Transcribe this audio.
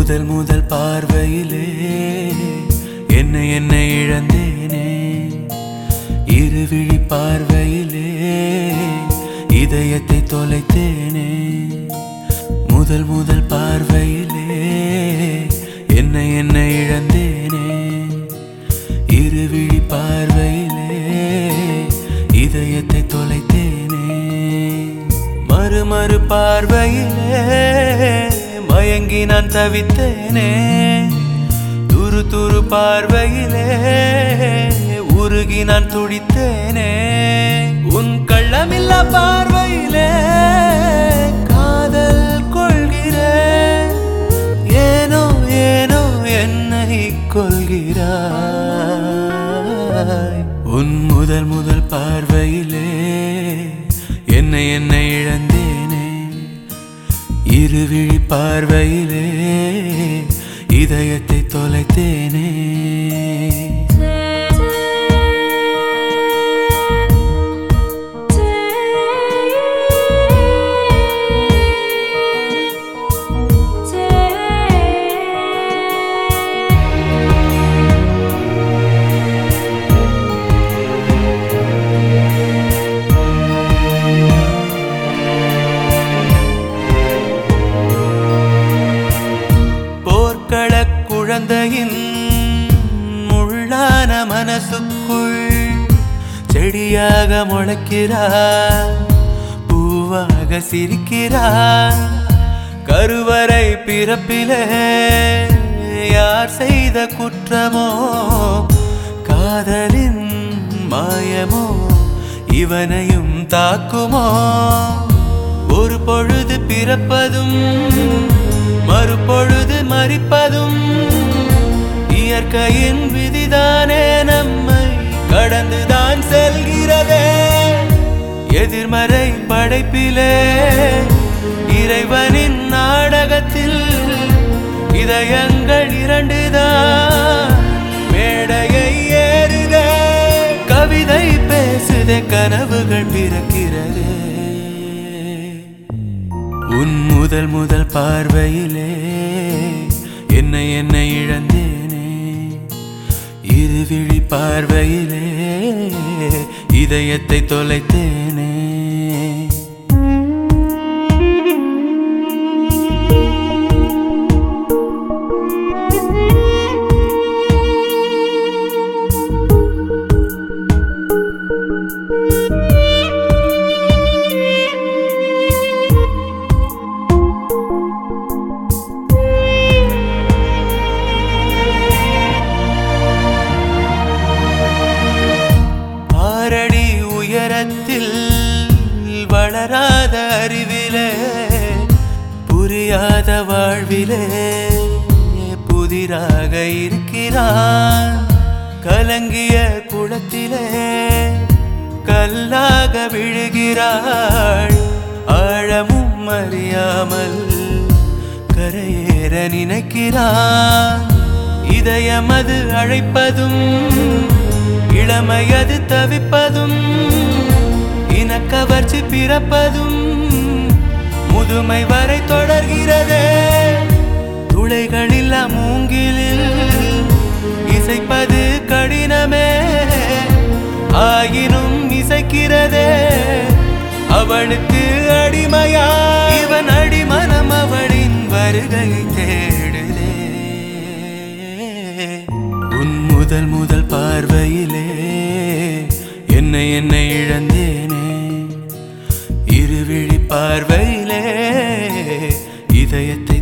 முதல் முதல் பார்வையிலே என்னை என்னை இழந்தேனே இருவிழி பார்வையிலே இதயத்தை தொலைத்தேனே முதல் முதல் பார்வையிலே என்னை என்னை இழந்தேனே இருவிழி பார்வையிலே இதயத்தை தொலைத்தேனே மறு மறு பார்வையிலே மயங்கி நான் தவித்தேனே துரு துரு பார்வையிலே உருகி நான் துடித்தேனே உன் கள்ளமில்லா பார்வையிலே காதல் கொள்கிறேன் ஏனோ ஏனோ என்னை கொள்கிறாய் உன் முதல் முதல் பார்வையிலே என்னை என்னை இழந்தேனே இருவிழி பார்வையிலே இதயத்தை தொலைத்தேனே போர்க்கள குழந்தையின் முள்ளான மனசுக்குள் செடியாக முளைக்கிறார் பூவாக சிரிக்கிறார் கருவறை பிறப்பிலே யார் செய்த குற்றமோ காதலின் மாயமோ இவனையும் தாக்குமோ ஒரு பொழுது பிறப்பதும் மறுபொழுது மறிப்பதும் இயற்கையின் விதிதானே நம்மை கடந்துதான் செல்கிறதே எதிர்மறை படைப்பிலே இறைவனின் நாடகத்தில் இதயங்கள் இரண்டுதான் மேடையை ஏறுதே கவிதை பேசுதே கனவுகள் பிறக்கிறதே உன் முதல் முதல் பார்வையிலே என்னை என்னை இழந்தேனே இருவிழி பார்வையிலே இதயத்தை தொலைத்தேனே ஆறடி உயரத்தில் வளராத அறிவிலே புரியாத வாழ்விலே புதிராக இருக்கிறான் கலங்கிய குளத்திலே கல்லாக விழுகிறாள் ஆழமும் அறியாமல் கரையேற நினைக்கிறான் இதயமது அழைப்பதும் இளமையது தவிப்பதும் இனக்கவர்ச்சி பிறப்பதும் முதுமை வரை தொடர்கிறதே துளைகளில்லா மூங்கிலில் இசைப்பது கடினமே ஆயினும் இசைக்கிறதே அவளுக்கு அடிமையா இவன் அடிமனம் அவளின் வருகை தேடுதே உன் முதல் முதல் பார்வையிலே என்னை என்னை இழந்தேனே இருவிழி பார்வையிலே இதயத்தை